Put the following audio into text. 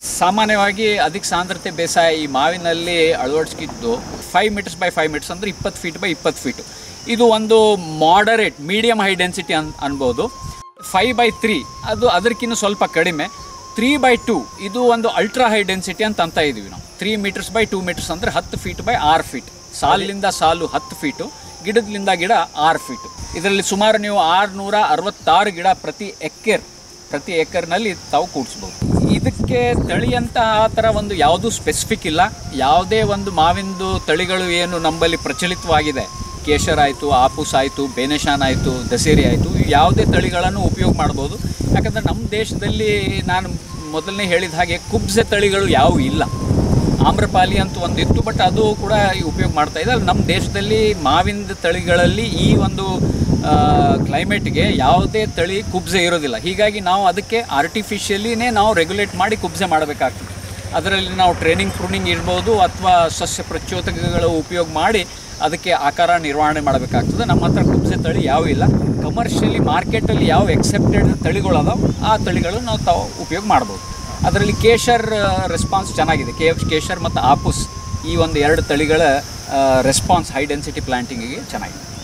ಸಾಮಾನ್ಯವಾಗಿ ಅಧಿಕ ಸಾಂದ್ರತೆ ಬೇಸಾಯ ಈ ಮಾವಿನಲ್ಲಿ ಅಳವಡಿಸಿದ್ದು five metres by five metres ಅಂದರೆ ಇಪ್ಪತ್ತು ಫೀಟ್ ಬೈ ಇಪ್ಪತ್ತು ಫೀಟು ಇದು ಒಂದು ಮಾಡರೇಟ್ ಮೀಡಿಯಮ್ ಹೈ ಡೆನ್ಸಿಟಿ ಅನ್ ಅನ್ಬೋದು ಫೈವ್ ಬೈ ತ್ರೀ ಅದು ಅದಕ್ಕಿಂತ ಸ್ವಲ್ಪ ಕಡಿಮೆ ತ್ರೀ ಬೈ ಟೂ ಇದು ಒಂದು ಅಲ್ಟ್ರಾ ಹೈ ಡೆನ್ಸಿಟಿ ಅಂತ ಅಂತ ಇದೀವಿ ನಾವು three metres by two metres ಅಂದರೆ ಹತ್ತು ಫೀಟ್ ಬೈ ಆರು ಫೀಟ್ ಸಾಲಿನಿಂದ ಸಾಲು ಹತ್ತು ಫೀಟು ಗಿಡದಿಂದ ಗಿಡ ಆರು ಫೀಟು ಇದರಲ್ಲಿ ಸುಮಾರು ನೀವು ಆರುನೂರ ಅರವತ್ತಾರು ಗಿಡ ಪ್ರತಿ ಎಕ್ಕರ್ ಪ್ರತಿ ಎಕರ್ನಲ್ಲಿ ತಾವು ಕೂಡಿಸ್ಬೋದು ಇದಕ್ಕೆ ತಳಿ ಅಂತ ಆ ಥರ ಒಂದು ಯಾವುದೂ ಸ್ಪೆಸಿಫಿಕ್ ಇಲ್ಲ ಯಾವುದೇ ಒಂದು ಮಾವಿಂದು ತಳಿಗಳು ಏನು ನಮ್ಮಲ್ಲಿ ಪ್ರಚಲಿತವಾಗಿದೆ ಕೇಶರ್ ಆಯಿತು ಆಪೂಸ್ ಆಯಿತು ಬೇನೆಶಾನ್ ಆಯಿತು ದಸೇರಿ ಆಯಿತು ಇವು ಯಾವುದೇ ತಳಿಗಳನ್ನು ಉಪಯೋಗ ಮಾಡ್ಬೋದು ಯಾಕಂದರೆ ನಮ್ಮ ದೇಶದಲ್ಲಿ ನಾನು ಮೊದಲನೇ ಹೇಳಿದ ಹಾಗೆ ಕುಬ್ಸೆ ತಳಿಗಳು ಯಾವುವು ಇಲ್ಲ ಆಮ್ರಪಾಲಿ ಅಂತ ಒಂದಿತ್ತು ಬಟ್ ಅದು ಕೂಡ ಈ ಉಪಯೋಗ ಮಾಡ್ತಾ ಇದೆ ಅಲ್ಲಿ ನಮ್ಮ ದೇಶದಲ್ಲಿ ಮಾವಿನ ತಳಿಗಳಲ್ಲಿ ಈ ಒಂದು ಕ್ಲೈಮೇಟ್ಗೆ ಯಾವುದೇ ತಳಿ ಕುಬ್ಸೆ ಇರೋದಿಲ್ಲ ಹೀಗಾಗಿ ನಾವು ಅದಕ್ಕೆ ಆರ್ಟಿಫಿಷಿಯಲಿನೇ ನಾವು ರೆಗ್ಯುಲೇಟ್ ಮಾಡಿ ಕುಬ್ಸೆ ಮಾಡಬೇಕಾಗ್ತದೆ ಅದರಲ್ಲಿ ನಾವು ಟ್ರೈನಿಂಗ್ ಪ್ರೂನಿಂಗ್ ಇರ್ಬೋದು ಅಥವಾ ಸಸ್ಯ ಪ್ರಚೋದಕಗಳ ಉಪಯೋಗ ಮಾಡಿ ಅದಕ್ಕೆ ಆಕಾರ ನಿರ್ವಹಣೆ ಮಾಡಬೇಕಾಗ್ತದೆ ನಮ್ಮ ಹತ್ರ ಕುಬ್ಸೆ ತಳಿ ಯಾವ ಇಲ್ಲ ಕಮರ್ಷಿಯಲಿ ಮಾರ್ಕೆಟಲ್ಲಿ ಯಾವ ಎಕ್ಸೆಪ್ಟೆಡ್ ತಳಿಗಳು ಅದಾವೆ ಆ ತಳಿಗಳು ನಾವು ತಾವು ಉಪಯೋಗ ಮಾಡ್ಬೋದು ಅದರಲ್ಲಿ ಕೇಶರ್ ರೆಸ್ಪಾನ್ಸ್ ಚೆನ್ನಾಗಿದೆ ಕೆ ಕೇಶರ್ ಮತ್ತು ಆಪುಸ್ ಈ ಒಂದು ಎರಡು ತಳಿಗಳ ರೆಸ್ಪಾನ್ಸ್ ಹೈ ಡೆನ್ಸಿಟಿ ಪ್ಲಾಂಟಿಂಗಿಗೆ ಚೆನ್ನಾಗಿದೆ